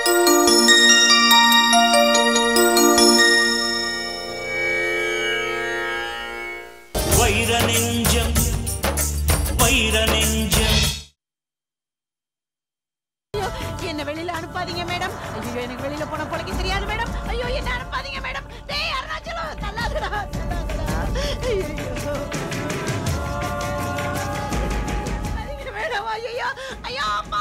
வைர நெஞ்சம் வைர நெஞ்சம் என்ன வெளியில அனுப்பாதீங்க மேடம் ஐயோ எனக்கு வெளியில போன பொழைக்க தெரியாது மேடம் ஐயோ என்ன அனுப்பாதீங்க மேடம் டேய் அருணாச்சலம் தள்ளாதடா தள்ளாதடா ஐயோ அனுப்பாதீங்க மேடம் ஐயோ ஐயோ அம்மா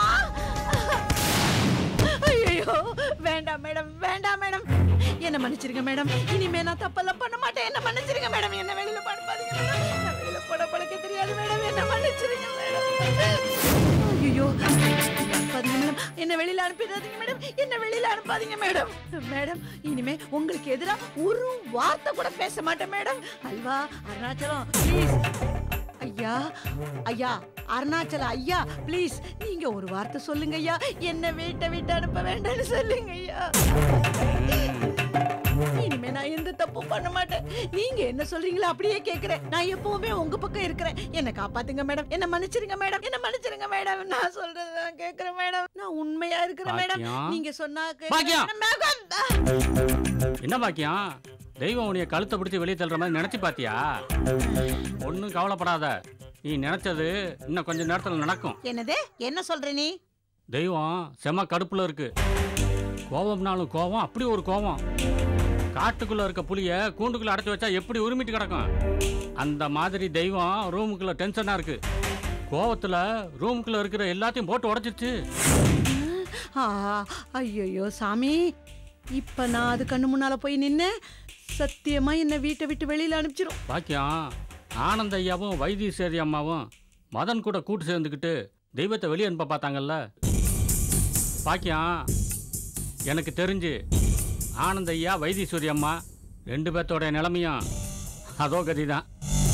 ஐயோ வேண்டாம் மேடம் வேண்டாம் மேடம் என்ன மன்னிச்சிருங்க மேடம் இனிமே நான் தப்பெல்லாம் பண்ண மாட்டேன் என்ன மன்னிச்சிருங்க மேடம் என்ன வெளியில அனுப்பாதீங்க மேடம் நான் வெளியில போன பொழைக்க தெரியாது மேடம் என்ன மன்னிச்சிருங்க மேடம் ஐயோ அனுப்பாதீங்க மேடம் என்ன வெளியில அனுப்பிடாதீங்க மேடம் என்ன வெளியில அனுப்பாதீங்க மேடம் மேடம் இனிமே உங்களுக்கு எதிரா ஒரு வார்த்தை கூட பேச மாட்டேன் மேடம் அல்வா அருணாச்சலம் ப்ளீஸ் ஐயா ஐயா அருணாச்சலம் ஐயா ப்ளீஸ் நீங்க ஒரு வார்த்தை சொல்லுங்க ஐயா என்ன வீட்டை விட்டு அனுப்ப வேண்டாம்னு சொல்லுங்க ஐயா இனிமே நான் எந்த தப்பும் பண்ண மாட்டேன் நீங்க என்ன சொல்றீங்களோ அப்படியே கேக்குறேன் நான் எப்பவுமே உங்க பக்கம் இருக்கிறேன் என்ன காப்பாத்துங்க மேடம் என்ன மன்னிச்சிருங்க மேடம் என்ன மன்னிச்சிருங்க மேடம் நான் சொல்றது நான் கேக்குறேன் மேடம் நான் உண்மையா இருக்கிறேன் மேடம் பாக்கியம். நீங்க சொன்னா பாக்கியம். மேடம் என்ன பாக்கியம் தெய்வம் உன்னைய கழுத்தை பிடிச்சி வெளியே தள்ளுற மாதிரி நினைச்சு பாத்தியா ஒன்றும் கவலைப்படாத நீ நினைச்சது இன்னும் கொஞ்ச நேரத்தில் நடக்கும் என்னது என்ன சொல்ற நீ தெய்வம் செம கடுப்புல இருக்கு கோவம்னாலும் கோவம் அப்படி ஒரு கோவம் காட்டுக்குள்ள இருக்க புளிய கூண்டுக்குள்ள அடைச்சு வச்சா எப்படி உரிமிட்டு கிடக்கும் அந்த மாதிரி தெய்வம் ரூமுக்குள்ள டென்ஷனா இருக்கு கோவத்துல ரூமுக்குள்ள இருக்கிற எல்லாத்தையும் போட்டு உடைச்சிருச்சு ஐயோ சாமி இப்ப நான் அது கண்ணு முன்னால போய் நின்னு சத்தியமா என்ன வீட்டை விட்டு வெளியில அனுப்பிச்சிரும் பாக்கியம் ஆனந்த ஐயாவும் வைத்தீஸ்வரி அம்மாவும் மதன் கூட கூட்டு சேர்ந்துக்கிட்டு தெய்வத்தை வெளியே அனுப்ப பார்த்தாங்கல்ல பாக்கியம் எனக்கு தெரிஞ்சு ஆனந்த ஐயா வைத்தீஸ்வரி அம்மா ரெண்டு பேர்த்தோட நிலைமையும் அதோ கதி தான்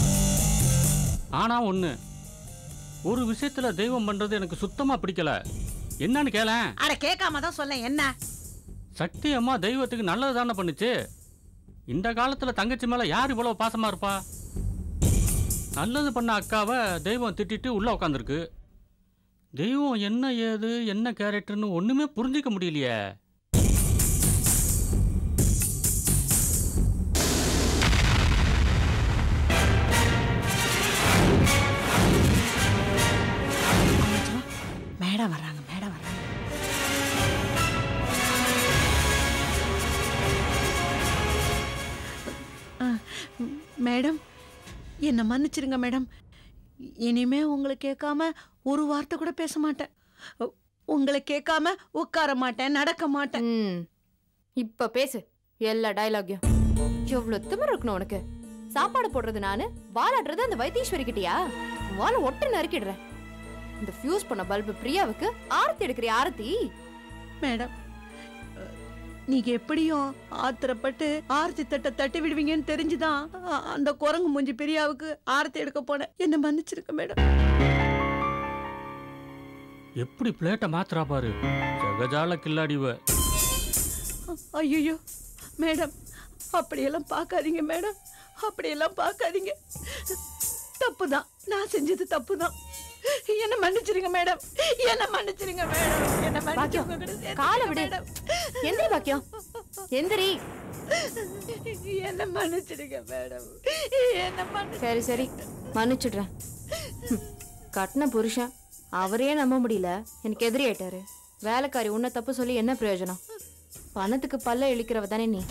ஆனால் ஒன்று ஒரு விஷயத்தில் தெய்வம் பண்ணுறது எனக்கு சுத்தமாக பிடிக்கல என்னன்னு கேளேன் அட கேட்காம தான் சொல்ல என்ன சக்தி அம்மா தெய்வத்துக்கு நல்லது தானே பண்ணுச்சு இந்த காலத்துல தங்கச்சி மேல யார் இவ்வளவு பாசமா இருப்பா நல்லது பண்ண அக்காவை தெய்வம் திட்டிட்டு உள்ள உட்காந்துருக்கு தெய்வம் என்ன ஏது என்ன கேரக்டர்னு ஒண்ணுமே புரிஞ்சிக்க முடியலையே மேடம் வர்றாங்க மேடம் வர்றாங்க ஆ, ம், மேடம் என்ன மன்னிச்சிருங்க மேடம் இனிமே உங்களை கேட்காம ஒரு வார்த்தை கூட பேச மாட்டேன் உ- உங்களை கேட்காம உட்கார மாட்டேன் நடக்க மாட்டேன் ம் இப்ப பேசு எல்லா டயலாகையும் எவ்வளவு திமிரு இருக்கணும் உனக்கு சாப்பாடு போடுறது நானு வாலாடுறது அந்த வைத்தீஸ்வரி கிட்டயா வாழை ஒட்டு நறுக்கிடுறேன் இந்த ஃபியூஸ் பண்ண பல்பு பிரியாவுக்கு ஆரத்தி எடுக்கிறிய ஆரத்தி மேடம் அ, நீங்க எப்படியும் ஆத்திரப்பட்டு ஆர்த்தி தட்டை தட்டி விடுவீங்கன்னு தெரிஞ்சுதான் அ- அந்த குரங்கு மூஞ்சி பெரியாவுக்கு ஆரத்தி எடுக்க போனேன் என்ன மன்னிச்சிருக்க மேடம் எப்படி பிளேட்டை மாத்துறா பாரு ஜெகஜால கில்லாடிவ ஐயோ மேடம் அப்படியெல்லாம் பார்க்காதீங்க மேடம் அப்படியெல்லாம் பார்க்காதீங்க தப்பு தான் நான் செஞ்சது தப்பு தான் என்ன மன்னிச்சிருங்க மேடம் என்ன மன்னிச்சிருங்க மேடம் என்ன பாக்கியம், மன்னிச்சிருங்க காலை விடு. மேடம் எந்திரி பாக்கியம் எந்திரி என்ன மன்னிச்சிடுங்க மேடம் என்ன மன்னி சரி சரி மன்னிச்சிடுறேன் ம், கட்டின புருஷன் அவரையே நம்ப முடியல எனக்கு எதிரி ஆயிட்டாரு வேலைக்காரி உன்னை தப்பு சொல்லி என்ன பிரயோஜனம் பணத்துக்கு பல்ல இழிக்கிறவ தானே நீ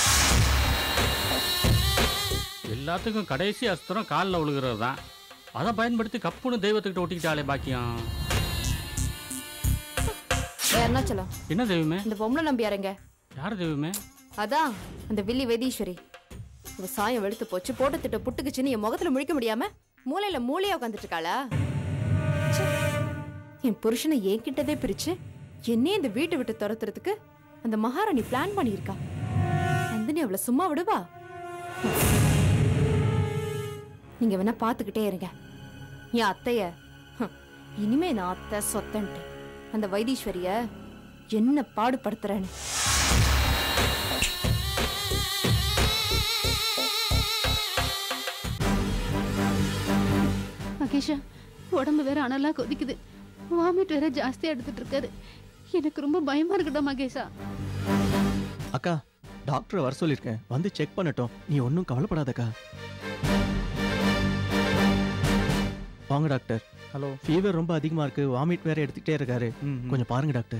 எல்லாத்துக்கும் கடைசி அஸ்திரம் காலில் விழுகிறது தான் அதை பயன்படுத்தி கப்புன்னு தெய்வத்துக்கிட்ட ஒட்டிக்கிட்டாலே பாக்கியம் அருணாச்சலம் என்ன தெய்வமே இந்த பொம்பளை நம்பியாருங்க யார் தெய்வமே அதான் அந்த வில்லி வைத்தீஸ்வரி இவ சாயம் வெளுத்து போச்சு போட்டு திட்ட புட்டுக்குச்சுன்னு என் முகத்துல முழிக்க முடியாம மூலையில மூலையா உட்காந்துட்டு இருக்காளா ச்சே. என் புருஷனை என்கிட்டவே பிரிச்சு என்னையே இந்த வீட்டை விட்டு துரத்துறதுக்கு அந்த மகாராணி பிளான் பண்ணியிருக்கா நந்தினி அவளை சும்மா விடுவா நீங்க வேணா பாத்துக்கிட்டே இருங்க என் அத்தைய ஹம், இனிமே நான் அத்தை சொத்தன்ட்டு அந்த வைத்தீஸ்வரிய என்ன பாடுபடுத்துறேன்னு மகேஷா உடம்பு வேற அனலா கொதிக்குது வாமிட் வேற ஜாஸ்தியா எடுத்துட்டு இருக்காரு எனக்கு ரொம்ப பயமா இருக்குடா மகேஷா அக்கா டாக்டரை வர சொல்லியிருக்கேன் வந்து செக் பண்ணட்டும் நீ ஒன்றும் கவலைப்படாதக்கா வாங்க டாக்டர் ஹலோ ஃபீவர் ரொம்ப அதிகமாக இருக்கு வாமிட் வேற எடுத்துக்கிட்டே இருக்காரு ம் ம். கொஞ்சம் பாருங்க டாக்டர்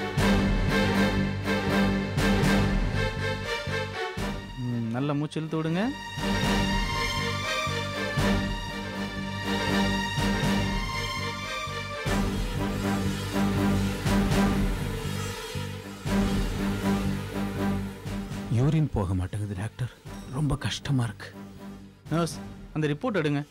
ம், நல்ல மூச்சு இழுத்து விடுங்க யூரின் போக மாட்டேங்குது டாக்டர் ரொம்ப கஷ்டமா இருக்கு நர்ஸ் அந்த ரிப்போர்ட் எடுங்க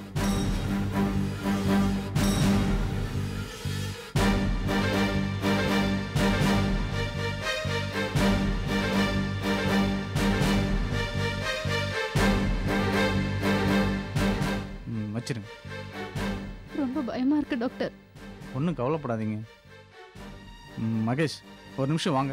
ம், வச்சிருங்க ரொம்ப பயமா இருக்கு டாக்டர் ஒன்றும் கவலைப்படாதீங்க ம், மகேஷ் ஒரு நிமிஷம் வாங்க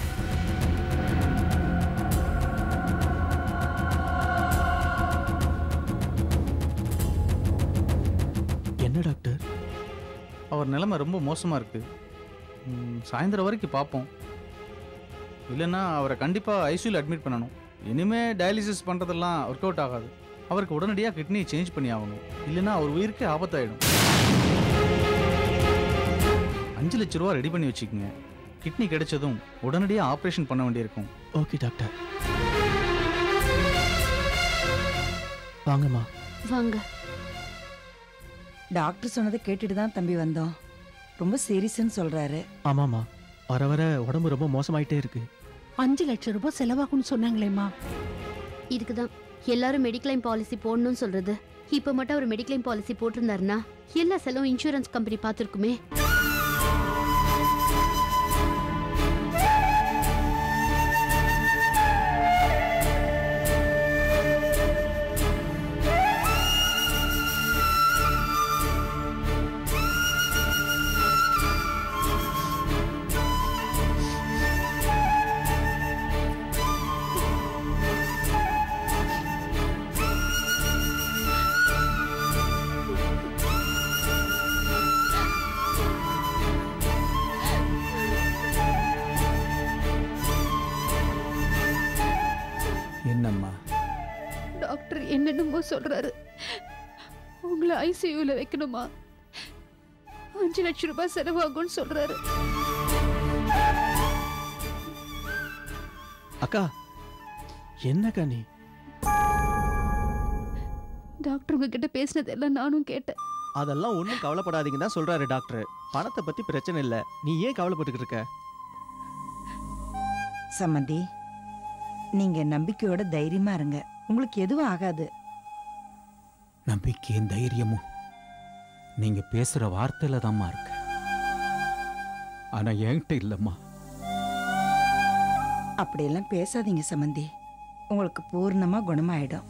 என்ன டாக்டர் அவர் நிலைமை ரொம்ப மோசமாக இருக்கு ம், சாயந்தரம் வரைக்கும் பார்ப்போம் இல்லைன்னா அவரை கண்டிப்பாக ஐசியூவில் அட்மிட் பண்ணணும் இனிமே டயாலிசிஸ் பண்ணுறதெல்லாம் ஒர்க் அவுட் ஆகாது அவருக்கு உடனடியாக கிட்னியை சேஞ்ச் பண்ணி ஆகணும் இல்லைன்னா அவர் உயிருக்கே ஆபத்தாயிடும் அஞ்சு லட்ச ரூபா ரெடி பண்ணி வச்சுக்கோங்க கிட்னி கிடைச்சதும் உடனடியாக ஆப்ரேஷன் பண்ண வேண்டியிருக்கும் ஓகே டாக்டர் வாங்கம்மா வாங்க டாக்டர் சொன்னதை கேட்டுட்டு தான் தம்பி வந்தோம் ரொம்ப சீரியஸ்ன்னு சொல்றாரு ஆமாம்மா வர வர உடம்பு ரொம்ப மோசமாயிட்டே இருக்கு அஞ்சு லட்சம் ரூபாய் செலவாகும்னு சொன்னாங்களேம்மா இதுக்கு தான் எல்லாரும் மெடிக்ளைம் பாலிசி போடணும்னு சொல்றது இப்ப மட்டும் அவர் மெடிக்ளைம் பாலிசி போட்டிருந்தாருன்னா எல்லா செலவும் இன்சூரன்ஸ் கம்பெனி பார்த்துருக்குமே என்னம்மா டாக்டர் என்னென்னமோ சொல்றாரு உங்களை ஐசியூல வைக்கணுமா அஞ்சு லட்சம் ரூபாய் செலவாகும்னு சொல்றாரு அக்கா என்னக்கா நீ டாக்டர் உங்ககிட்ட பேசினதெல்லாம் நானும் கேட்டேன் அதெல்லாம் ஒன்றும் கவலைப்படாதீங்க தான் சொல்றாரு டாக்டர் பணத்தை பத்தி பிரச்சனை இல்லை நீ ஏன் கவலைப்பட்டுக்கிட்டு இருக்க சம்மந்தி நீங்க நம்பிக்கையோட தைரியமா இருங்க உங்களுக்கு எதுவும் ஆகாது நம்பிக்கையும் தைரியமும் நீங்க பேசுற வார்த்தையில தாம்மா இருக்கு ஆனா என்கிட்ட இல்லம்மா அப்படியெல்லாம் பேசாதீங்க சம்மந்தி உங்களுக்கு பூர்ணமா குணமாயிடும்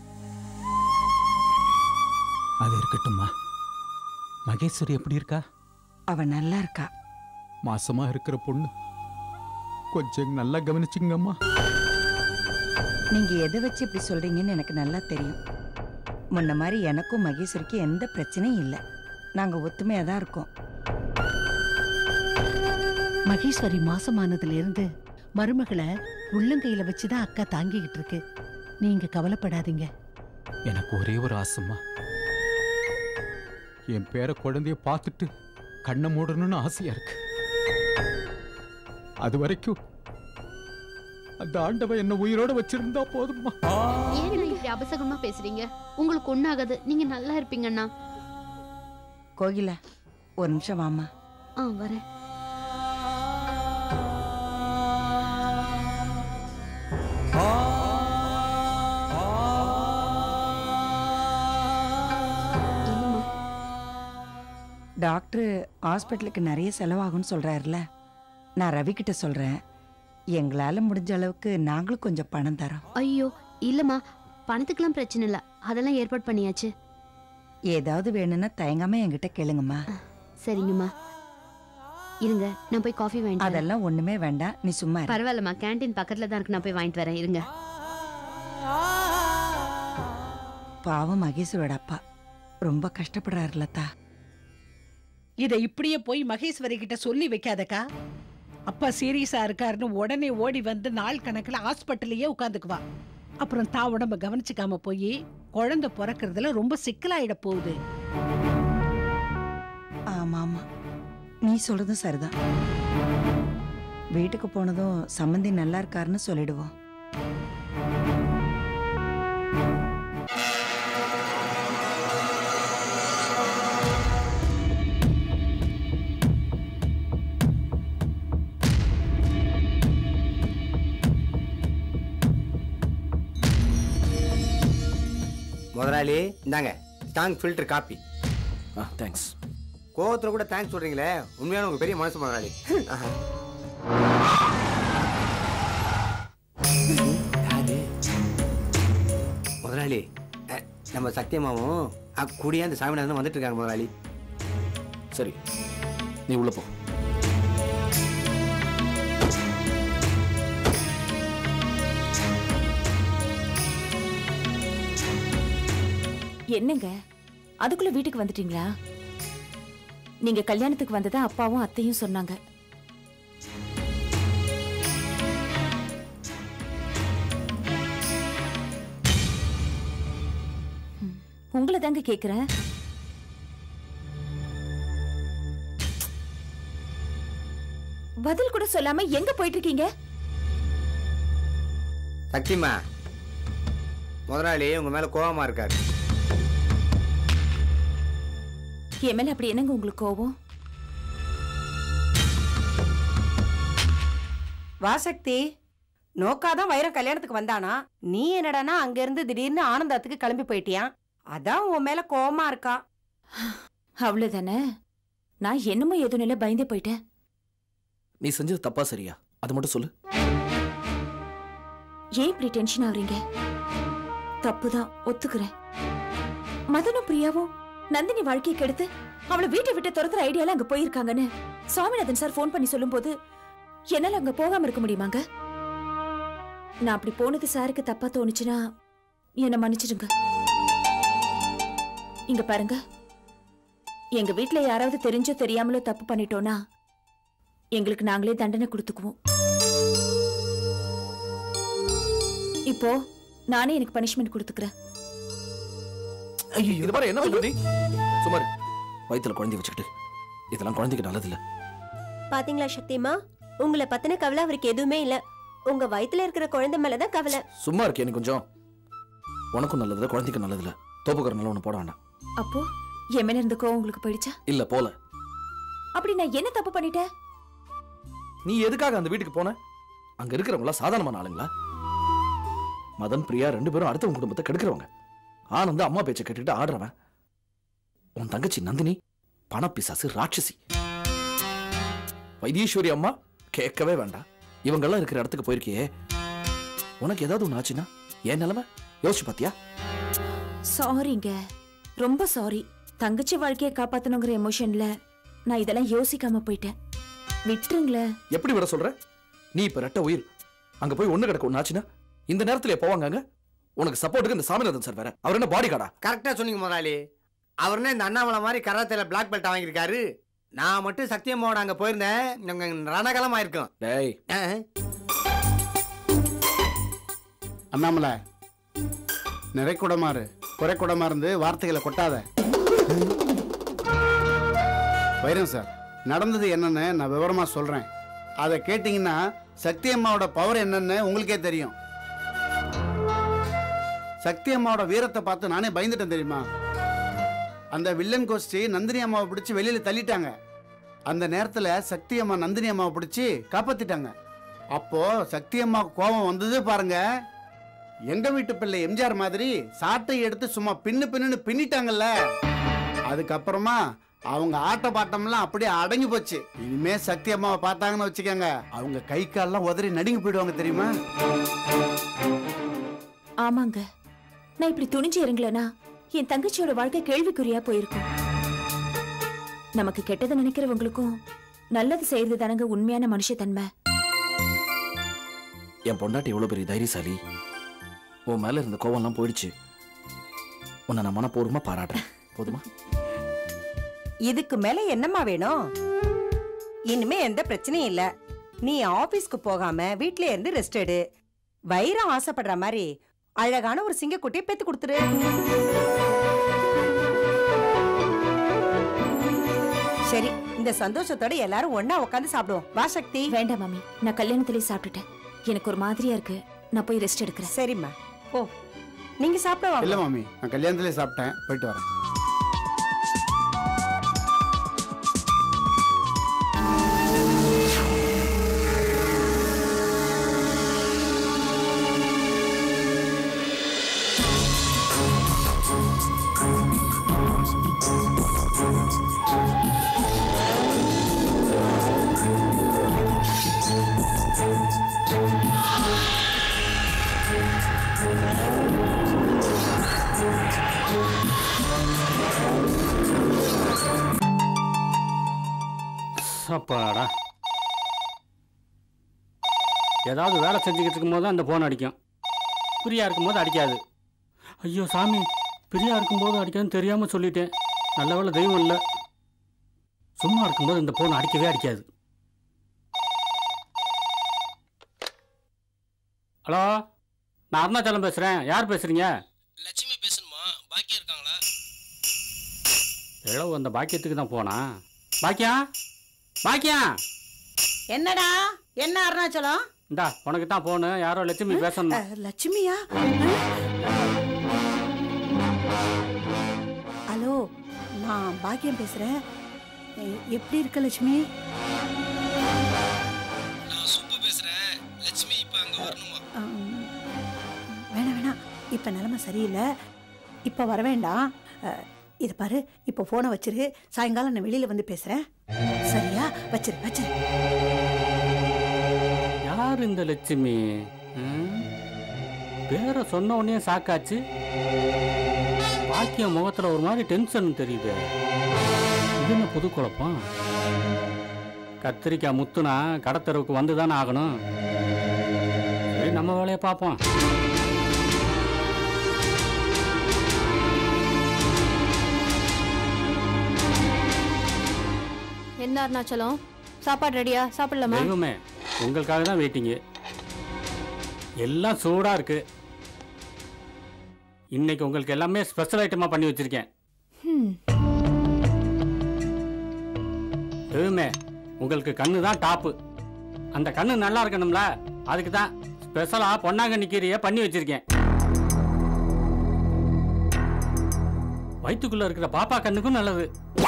அது இருக்கட்டும்மா மகேஸ்வரி எப்படி இருக்கா அவ நல்லா இருக்கா மாசமா இருக்கிற பொண்ணு கொஞ்சம் நல்லா கவனிச்சுங்கம்மா நீங்க எதை வச்சு இப்படி சொல்றீங்கன்னு எனக்கு நல்லா தெரியும் முன்ன மாதிரி எனக்கும் மகேஸ்வரிக்கும் எந்த பிரச்சனையும் இல்லை நாங்க ஒத்துமையா தான் இருக்கோம் மகேஸ்வரி மாசமானதுல இருந்து மருமகளை உள்ளங்கையில வச்சுதான் அக்கா தாங்கிக்கிட்டு இருக்கு நீங்க கவலைப்படாதீங்க எனக்கு ஒரே ஒரு ஆசைம்மா என் பேர குழந்தைய பார்த்துட்டு கண்ணை மூடணும்னு ஆசையா இருக்கு அது வரைக்கும் அந்த ஆண்டவன் என்ன உயிரோட வச்சிருந்தா போதும்மா ஏன் இப்படி அபசகமா பேசுறீங்க உங்களுக்கு ஒண்ணாகாது நீங்க நல்லா இருப்பீங்கண்ணா கோகிலா ஒரு நிமிஷம் வாமா ஆ வரேன் என்னம்மா? டாக்டர் ஹாஸ்பிட்டலுக்கு நிறைய செலவாகும்னு சொல்றாருல நான் ரவி கிட்ட சொல்றேன் எங்களால முடிஞ்ச அளவுக்கு நாங்களும் கொஞ்சம் பணம் தரோம் ஐயோ இல்லம்மா பணத்துக்கெல்லாம் பிரச்சனை இல்ல அதெல்லாம் ஏற்பாடு பண்ணியாச்சு ஏதாவது வேணும்னா தயங்காம என்கிட்ட கேளுங்கம்மா சரிங்கம்மா இருங்க நான் போய் காஃபி வாங்கிட்டு வரேன். அதெல்லாம் ஒண்ணுமே வேண்டாம் நீ சும்மா இரு. பரவாயில்லம்மா கேண்டீன் பக்கத்துல தான் இருக்கு நான் போய் வாங்கிட்டு வரேன் இருங்க பாவம் மகேஸ்வரோட அப்பா ரொம்ப கஷ்டப்படுறாரு லதா இதை இப்படியே போய் மகேஸ்வரி கிட்ட சொல்லி வைக்காதக்கா அப்பா சீரியஸா இருக்காருன்னு உடனே ஓடி வந்து நாள் கணக்குல ஹாஸ்பிட்டல்லயே உட்காந்துக்குவா அப்புறம் தா உடம்ப கவனிச்சுக்காம போய் குழந்தை பிறக்கறதுல ரொம்ப சிக்கலாயிட போகுது ஆமா ஆமா நீ சொல்றதும் சரிதான் வீட்டுக்கு போனதும் சம்மந்தி நல்லா இருக்காருன்னு சொல்லிடுவோம் முதலாளி இந்தாங்க ஸ்ட்ராங் ஃபில்டர் காப்பி ஆ தேங்க்ஸ் கோவத்தில் கூட தேங்க்ஸ் சொல்றீங்களே உண்மையான உங்க பெரிய மனசு முதலாளி ஆஹா. யாரு? முதலாளி அஹ், நம்ம சத்தியமாவும் அஹ், கூடிய அந்த சாமிநாதனும் வந்துட்டு இருக்காங்க முதலாளி சரி நீ உள்ள போ என்னங்க அதுக்குள்ள வீட்டுக்கு வந்துட்டீங்களா நீங்க கல்யாணத்துக்கு வந்ததா அப்பாவும் அத்தையும் சொன்னாங்க ம், உங்களை தாங்க கேக்குறேன் பதில் கூட சொல்லாம எங்க போயிட்டு இருக்கீங்க சக்திமா முதலாளி உங்க மேல கோவமா இருக்காரு என் மேல அப்படி என்னங்க உங்களுக்கு கோவம் வாசக்தி நோக்காதான் வைரம் கல்யாணத்துக்கு வந்தானா நீ என்னடானா அங்க இருந்து திடீர்னு ஆனந்தத்துக்கு கிளம்பி போயிட்டியான் அதான் உன் மேல கோவமா இருக்கா அவ்வளவுதானே நான் என்னமோ எதுவும் இல்லை பயந்தே போயிட்டேன் நீ செஞ்சது தப்பா சரியா அது மட்டும் சொல்லு ஏன் இப்படி டென்ஷன் ஆகுறீங்க தப்புதான் ஒத்துக்கிறேன் மதனும் பிரியாவும் நந்தினி வாழ்க்கையை கெடுத்து அவளை வீட்டை விட்டு துரத்துற ஐடியால அங்க போயிருக்காங்கன்னு சுவாமிநாதன் சார் ஃபோன் பண்ணி சொல்லும்போது என்னால அங்க போகாம இருக்க முடியுமாங்க நான் அப்படி போனது சாருக்கு தப்பா தோணுச்சுன்னா என்ன மன்னிச்சிடுங்க இங்க பாருங்க எங்க வீட்ல யாராவது தெரிஞ்சோ தெரியாமலோ தப்பு பண்ணிட்டோம்னா எங்களுக்கு நாங்களே தண்டனை கொடுத்துக்குவோம் இப்போ நானே எனக்கு பனிஷ்மெண்ட் கொடுத்துக்கிறேன் இது பாரு என்ன பண்ற நீ சுமார் வயித்துல குழந்தை வச்சுக்கிட்டு இதெல்லாம் குழந்தைக்கு நல்லதில்ல பாத்தீங்களா சக்திமா உங்களை பத்தின கவலை அவருக்கு எதுவுமே இல்ல உங்க வயித்துல இருக்கிற குழந்தை மேலதான் கவலை சும்மா இருக்கே நீ கொஞ்சம் உனக்கும் நல்லதில்ல குழந்தைக்கும் நல்லதில்ல தோப்புக்கிற நல்ல ஒன்று போட வேண்டாம் அப்போ என் மேல இருந்த கோவம் உங்களுக்கு போயிடுச்சா இல்ல போல அப்படி நான் என்ன தப்பு பண்ணிட்டேன் நீ எதுக்காக அந்த வீட்டுக்கு போன அங்க இருக்கிறவங்களா சாதாரணமான ஆளுங்களா மதன் பிரியா ரெண்டு பேரும் அடுத்தவங்க குடும்பத்தை கெடுக்கிறவங்க ஆனந்த் அம்மா பேச்சை கேட்டுட்டு ஆடுறவன் உன் தங்கச்சி நந்தினி பணப்பிசாசு ராட்சசி வைத்தீஸ்வரி அம்மா கேட்கவே வேண்டாம் இவங்கெல்லாம் இருக்கிற இடத்துக்கு போயிருக்கியே உனக்கு ஏதாவது ஒன்று ஆச்சுன்னா என் நிலைமை யோசிச்சு பாத்தியா சாரிங்க ரொம்ப சாரி தங்கச்சி வாழ்க்கையை காப்பாத்தணுங்கிற எமோஷன்ல நான் இதெல்லாம் யோசிக்காம போயிட்டேன் விட்டுருங்களேன் எப்படி விட சொல்ற நீ இப்ப ரெட்ட உயிர் அங்க போய் ஒண்ணு கிடக்க ஒண்ணு ஆச்சுன்னா இந்த நேரத்துல போவாங்க அங்க உனக்கு சப்போர்ட்டுக்கு இந்த சாமிநாதன் சார் வேற அவர் என்ன பாடி கார்டா கரெக்டா சொன்னீங்க முதலாளி அவர்னே இந்த அண்ணாமலை மாதிரி கராத்தேல பிளாக் பெல்ட் வாங்கியிருக்காரு நான் மட்டும் சத்தியம்மாவோட அங்க போயிருந்தேன் நாங்க ரணகலம் ஆயிருக்கோம் டேய் அண்ணாமலை நிறைக்குடமாறு குறைக்குடமா இருந்து வார்த்தைகளை கொட்டாத வைரம் சார் நடந்தது என்னன்னு நான் விவரமா சொல்றேன் அதை கேட்டிங்கன்னா சக்தி அம்மாவோட பவர் என்னன்னு உங்களுக்கே தெரியும் சக்தி அம்மாவோட வீரத்தை பார்த்து நானே பயந்துட்டேன் தெரியுமா அந்த வில்லன் கோஷ்டி நந்தினி அம்மாவை பிடிச்சி வெளியில தள்ளிட்டாங்க அந்த நேரத்துல சக்தி அம்மா நந்தினி அம்மாவை பிடிச்சி காப்பாத்திட்டாங்க அப்போ சக்தி அம்மா கோபம் வந்தது பாருங்க எங்க வீட்டு பிள்ளை எம்ஜிஆர் மாதிரி சாட்டை எடுத்து சும்மா பின்னு பின்னுன்னு பின்னிட்டாங்கல்ல அதுக்கப்புறமா அவங்க ஆட்ட பாட்டம்லாம் அப்படியே அடங்கி போச்சு இனிமே சக்தி அம்மாவை பார்த்தாங்கன்னு வச்சுக்கோங்க அவங்க கை கால்லாம் உதறி நடுங்கி போயிடுவாங்க தெரியுமா ஆமாங்க நான் இப்படி துணிஞ்சு இறங்கலனா என் தங்கச்சியோட வாழ்க்கை கேள்விக்குறியா போயிருக்கும் நமக்கு கெட்டதை நினைக்கிறவங்களுக்கும் நல்லது செய்யறது தானங்க உண்மையான மனுஷத்தன்மை என் பொண்டாட்டி எவ்வளவு பெரிய தைரியசாலி உன் மேல இருந்த கோவம்லாம் போயிடுச்சு உன்னை நான் மனப்பூர்வமா பாராட்டுறேன் போதுமா இதுக்கு மேல என்னம்மா வேணும் இனிமே எந்த பிரச்சனையும் இல்ல நீ ஆபீஸ்க்கு போகாம வீட்லயே இருந்து ரெஸ்ட் எடு வைரம் ஆசைப்படுற மாதிரி அழகான ஒரு சிங்கக்குட்டியை பெத்து கொடுத்துரு சரி இந்த சந்தோஷத்தோட எல்லாரும் ஒண்ணா உட்காந்து சாப்பிடுவோம் வா சக்தி வேண்டாம் மாமி நான் கல்யாணத்திலே சாப்பிட்டுட்டேன் எனக்கு ஒரு மாதிரியா இருக்கு நான் போய் ரெஸ்ட் எடுக்கிறேன் சரிம்மா ஓ நீங்க சாப்பிட வாங்க இல்லை மாமி நான் கல்யாணத்திலே சாப்பிட்டேன் போயிட்டு வரேன் அப்பாடா ஏதாவது வேலை செஞ்சுக்கிட்டு இருக்கும்போது தான் அந்த ஃபோன் அடிக்கும் ஃப்ரீயாக இருக்கும்போது அடிக்காது ஐயோ சாமி ஃப்ரீயாக இருக்கும்போது அடிக்காதுன்னு தெரியாமல் சொல்லிட்டேன் நல்ல வேளை தெய்வம் இல்லை சும்மா இருக்கும்போது இந்த ஃபோன் அடிக்கவே அடிக்காது ஹலோ நான் அருணாச்சலம் பேசுகிறேன் யார் பேசுகிறீங்க லட்சுமி பேசணுமா பாக்கியம் இருக்காங்களா இளவு அந்த பாக்கியத்துக்கு தான் போனா பாக்கியம் பாக்கியம் என்னடா என்ன அருணாச்சலம் இந்தா உனக்கு தான் போனு யாரோ லட்சுமி பேசணும் அஹ், லட்சுமியா ஹலோ நான் பாக்கியம் பேசுறேன் எ- எப்படி இருக்க லட்சுமி நான் சுப்பு பேசுறேன் லட்சுமி இப்ப அங்க வரணுமா அம், வேணாம் வேணாம் இப்போ நிலைமை சரியில்லை இப்போ வர வேண்டாம் அஹ், இது பாரு இப்போ ஃபோனை வச்சிரு சாயங்காலம் நான் வெளியில் வந்து பேசுகிறேன் சரியா வச்சிரு வச்சிரு யார் இந்த லட்சுமி ம்? பேரை சொன்ன உடனே சாக்காச்சு பாக்கியம் முகத்துல ஒரு மாதிரி டென்ஷன் தெரியுது இது என்ன புது குழப்பம் கத்திரிக்காய் முத்துனா கடத்தெருவுக்கு வந்து தானே ஆகணும் சரி நம்ம வேலையை பார்ப்போம் என்ன அருணாச்சலம் சாப்பாடு ரெடியா சாப்பிடலாமா தெய்வமே உங்களுக்காக தான் வெயிட்டிங்கு எல்லாம் சூடா இருக்கு இன்னைக்கு உங்களுக்கு எல்லாமே ஸ்பெஷல் ஐட்டமா பண்ணி வச்சிருக்கேன் ஹம். தெய்வமே உங்களுக்கு கண்ணு தான் டாப்பு அந்த கண்ணு நல்லா இருக்கணும்ல அதுக்கு தான் ஸ்பெஷலா பொன்னாங்கண்ணி கீரையை பண்ணி வச்சிருக்கேன் வயிற்றுக்குள்ள இருக்கிற பாப்பா கண்ணுக்கும் நல்லது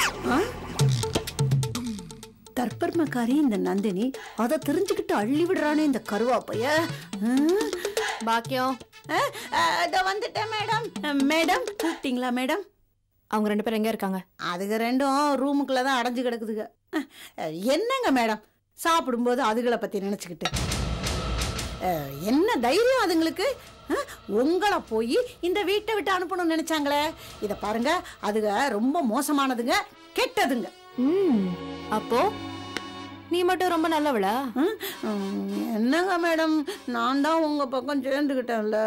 தற்பர்மக்காரி இந்த நந்தினி அதை தெரிஞ்சுக்கிட்டு அள்ளி விடுறானே இந்த கருவாப்பைய ம். பாக்கியம் அஹ், அஹ், இதோ வந்துட்டேன் மேடம் அஹ், மேடம் கூப்பிட்டீங்களா மேடம் அவங்க ரெண்டு பேரும் எங்க இருக்காங்க அதுக ரெண்டும் ரூமுக்குள்ள தான் அடைஞ்சு கிடக்குதுங்க அஹ், அஹ், என்னங்க மேடம் சாப்பிடும்போது அதுகளை பத்தி நினைச்சுக்கிட்டு அஹ், என்ன தைரியம் அதுங்களுக்கு அஹ், உங்களை போய் இந்த வீட்டை விட்டு அனுப்பணும்னு நினைச்சாங்களே இத பாருங்க அதுக ரொம்ப மோசமானதுங்க கெட்டதுங்க ம் அப்போ நீ மட்டும் ரொம்ப நல்லவளா ம், ம், என்னங்க மேடம் நான் தான் உங்க பக்கம் சேர்ந்துக்கிட்டேன்ல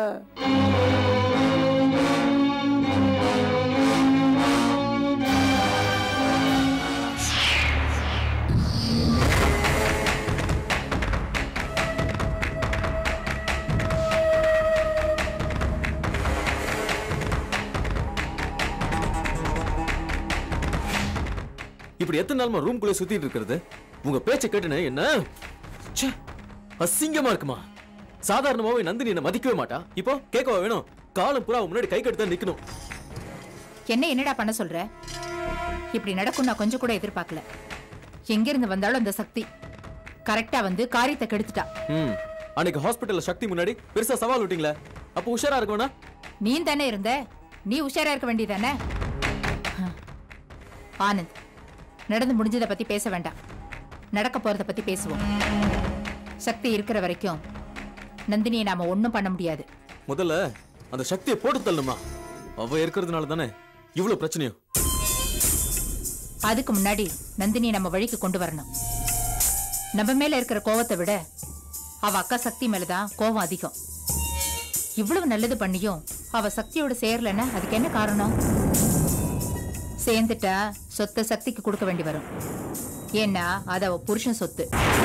இப்படி எத்தனை நாளுமா ரூம்குள்ளே சுத்திட்டு இருக்கிறது உங்க பேச்சை கேட்டுனே என்ன ச்சே, அசிங்கமா இருக்குமா சாதாரணமாவே நந்தினி என்ன மதிக்கவே மாட்டா இப்போ கேட்கவா வேணும் காலம் பூரா அவ முன்னாடி கை கட்டி தான் நிக்கணும் என்ன என்னடா பண்ண சொல்ற இப்படி நடக்கும் நான் கொஞ்சம் கூட எதிர்பார்க்கல எங்க இருந்து வந்தாலும் அந்த சக்தி கரெக்டா வந்து காரியத்தை கெடுத்துட்டா ம் அன்னைக்கு ஹாஸ்பிட்டல்ல சக்தி முன்னாடி பெருசா சவால் விட்டீங்களே அப்போ உஷாரா இருக்க வேணா நீ தானே இருந்த நீ உஷாரா இருக்க வேண்டியதானே ஆனந்த் நடந்து முடிஞ்சதை பத்தி பேச வேண்டாம் நடக்க போறத பத்தி பேசுவோம் சக்தி இருக்கிற வரைக்கும் நந்தினியை நாம ஒண்ணும் பண்ண முடியாது முதல்ல அந்த சக்தியை போட்டு தள்ளணுமா அவ இருக்கிறதுனால தானே இவ்வளவு பிரச்சனையும் அதுக்கு முன்னாடி நந்தினியை நம்ம வழிக்கு கொண்டு வரணும் நம்ம மேல இருக்கிற கோவத்தை விட அவ அக்கா சக்தி மேலதான் கோவம் அதிகம் இவ்வளவு நல்லது பண்ணியும் அவ சக்தியோட சேரலன்னா அதுக்கு என்ன காரணம் சேர்ந்துட்டா சொத்தை சக்திக்கு கொடுக்க வேண்டி வரும் ஏன்னா அது அவ புருஷன் சொத்து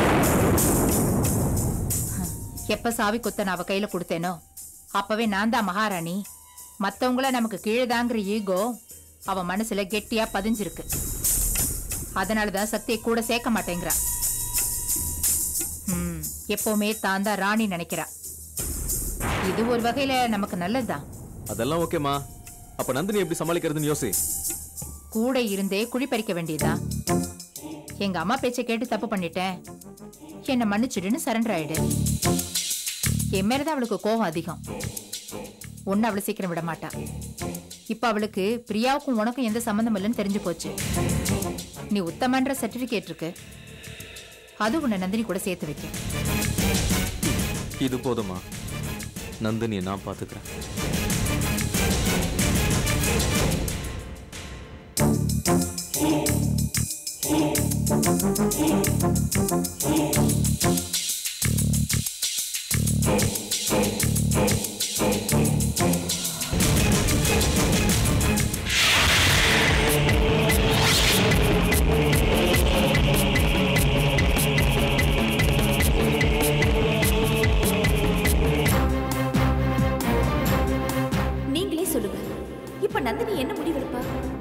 எப்ப சாவி கொத்த நான் அவ கையில கொடுத்தேனோ அப்பவே நான் தான் மகாராணி மத்தவங்கள நமக்கு கீழேதாங்கிற ஈகோ அவ மனசுல கெட்டியா பதிஞ்சிருக்கு அதனாலதான் சக்தியை கூட சேர்க்க மாட்டேங்கிறா ம், எப்பவுமே தான் தான் ராணி நினைக்கிறா இது ஒரு வகையில நமக்கு நல்லதுதான் அதெல்லாம் ஓகேமா அப்ப நந்தினி எப்படி சமாளிக்கிறதுன்னு யோசி கூட இருந்தே குழி பறிக்க வேண்டியதா எங்க அம்மா பேச்சை கேட்டு தப்பு பண்ணிட்டேன் என்ன மன்னிச்சிடுன்னு சரண்டர் ஆயிடு என் மேலதான் அவளுக்கு கோபம் அதிகம் ஒன்னு அவளை சீக்கிரம் விட மாட்டா இப்ப அவளுக்கு பிரியாவுக்கும் உனக்கும் எந்த சம்மந்தம் இல்லைன்னு தெரிஞ்சு போச்சு நீ உத்தமன்ற சர்டிபிகேட் இருக்கு அது உன்னை நந்தினி கூட சேர்த்து வைக்க இது போதுமா நந்தினியை நான் பாத்துக்கிறேன் நீங்களே சொல்லுங்க இப்ப நந்தினி என்ன முடிவெடுப்பா